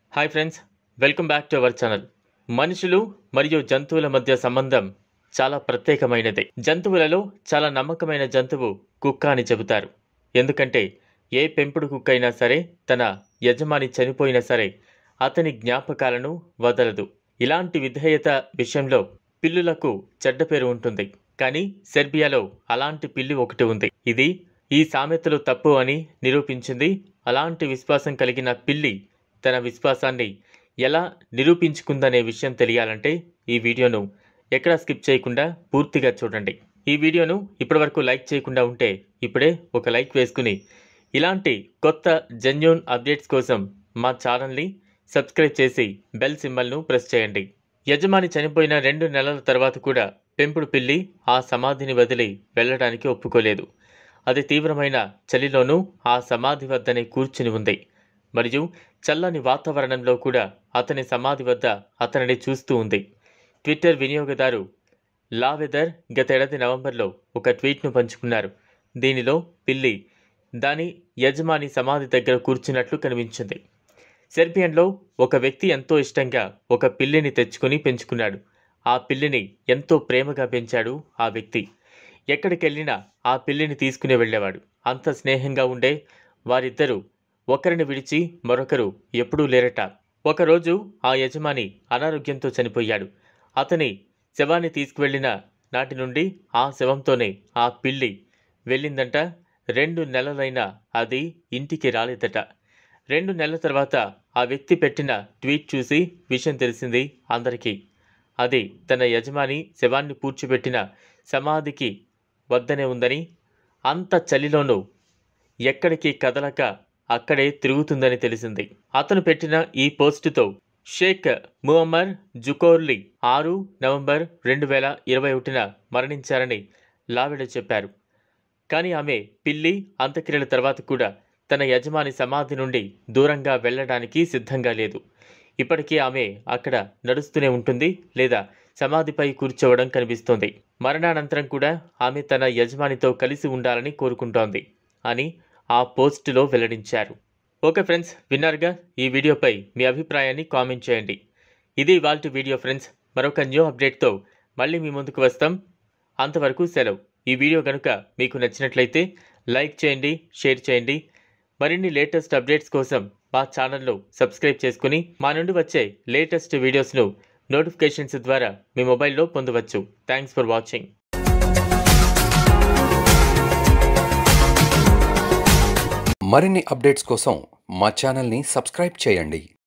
hi friends welcome back to our channel మనుషులు మరియు జంతువుల మధ్య సంబంధం చాలా ప్రత్యేకమైనది జంతువులలో చాలా నమ్మకమైన జంతువు కుక్క అని చెబుతారు ఎందుకంటే ఏ పెంపుడు కుక్క అయినా సరే తన యజమాని చనిపోయినా సరే అతని జ్ఞాపకాలను వదలదు ఇలాంటి విధేయత విషయంలో పిల్లులకు చెడ్డ పేరు ఉంటుంది కానీ సెర్బియాలో అలాంటి పిల్లి ఒకటి ఉంది ఇది ఈ సామెతలు తప్పు అని నిరూపించింది అలాంటి విశ్వాసం కలిగిన పిల్లి తన విశ్వాసాన్ని ఎలా నిరూపించుకుందనే విషయం తెలియాలంటే ఈ వీడియోను ఎక్కడా స్కిప్ చేయకుండా పూర్తిగా చూడండి ఈ వీడియోను ఇప్పటివరకు లైక్ చేయకుండా ఉంటే ఇప్పుడే ఒక లైక్ వేసుకుని ఇలాంటి కొత్త జెన్యూన్ అప్డేట్స్ కోసం మా ఛానల్ని సబ్స్క్రైబ్ చేసి బెల్ సింబల్ను ప్రెస్ చేయండి యజమాని చనిపోయిన రెండు నెలల తర్వాత కూడా పెంపుడు పిల్లి ఆ సమాధిని వదిలి వెళ్ళడానికి ఒప్పుకోలేదు అది తీవ్రమైన చలిలోనూ ఆ సమాధి వద్దనే కూర్చుని ఉంది మరియు చల్లని వాతావరణంలో కూడా అతని సమాధి వద్ద అతనిని చూస్తూ ఉంది ట్విట్టర్ వినియోగదారు లావెదర్ గతేడాది నవంబర్లో ఒక ట్వీట్ను పంచుకున్నారు దీనిలో పిల్లి దాని యజమాని సమాధి దగ్గర కూర్చున్నట్లు కనిపించింది సెర్బియన్లో ఒక వ్యక్తి ఎంతో ఇష్టంగా ఒక పిల్లిని తెచ్చుకుని పెంచుకున్నాడు ఆ పిల్లిని ఎంతో ప్రేమగా పెంచాడు ఆ వ్యక్తి ఎక్కడికెళ్ళినా ఆ పిల్లిని తీసుకుని వెళ్ళేవాడు అంత స్నేహంగా ఉండే వారిద్దరూ ఒకరిని విడిచి మరొకరు ఎప్పుడూ లేరట ఒకరోజు ఆ యజమాని అనారోగ్యంతో చనిపోయాడు అతని శవాన్ని తీసుకువెళ్ళిన నాటి నుండి ఆ శవంతోనే ఆ పిల్లి వెళ్ళిందంట రెండు నెలలైనా అది ఇంటికి రాలేదట రెండు నెలల తర్వాత ఆ వ్యక్తి పెట్టిన ట్వీట్ చూసి విషయం తెలిసింది అందరికీ అది తన యజమాని శవాన్ని పూడ్చిపెట్టిన సమాధికి వద్దనే ఉందని అంత చలిలోనూ ఎక్కడికి కదలక అక్కడే తిరుగుతుందని తెలిసింది అతను పెట్టిన ఈ పోస్టుతో షేక్ ముహమ్మర్ జుకోర్లీ ఆరు నవంబర్ రెండు వేల ఇరవై ఒకటిన మరణించారని లావిడ చెప్పారు కానీ ఆమె పిల్లి అంత్యక్రియల తర్వాత కూడా తన యజమాని సమాధి నుండి దూరంగా వెళ్ళడానికి సిద్ధంగా లేదు ఇప్పటికీ ఆమె అక్కడ నడుస్తూనే ఉంటుంది లేదా సమాధిపై కూర్చోవడం కనిపిస్తోంది మరణానంతరం కూడా ఆమె తన యజమానితో కలిసి ఉండాలని కోరుకుంటోంది అని ఆ పోస్టులో వెల్లడించారు ఓకే ఫ్రెండ్స్ విన్నారుగా ఈ వీడియోపై మీ అభిప్రాయాన్ని కామెంట్ చేయండి ఇది ఇవాల్టి వీడియో ఫ్రెండ్స్ మరొక న్యూ అప్డేట్తో మళ్ళీ మీ ముందుకు వస్తాం అంతవరకు సెలవు ఈ వీడియో కనుక మీకు నచ్చినట్లయితే లైక్ చేయండి షేర్ చేయండి మరిన్ని లేటెస్ట్ అప్డేట్స్ కోసం మా ఛానల్ను సబ్స్క్రైబ్ చేసుకుని మా నుండి వచ్చే లేటెస్ట్ వీడియోస్ను నోటిఫికేషన్స్ ద్వారా మీ మొబైల్లో పొందవచ్చు థ్యాంక్స్ ఫర్ వాచింగ్ మరిన్ని అప్డేట్స్ కోసం మా ఛానల్ని సబ్స్క్రైబ్ చేయండి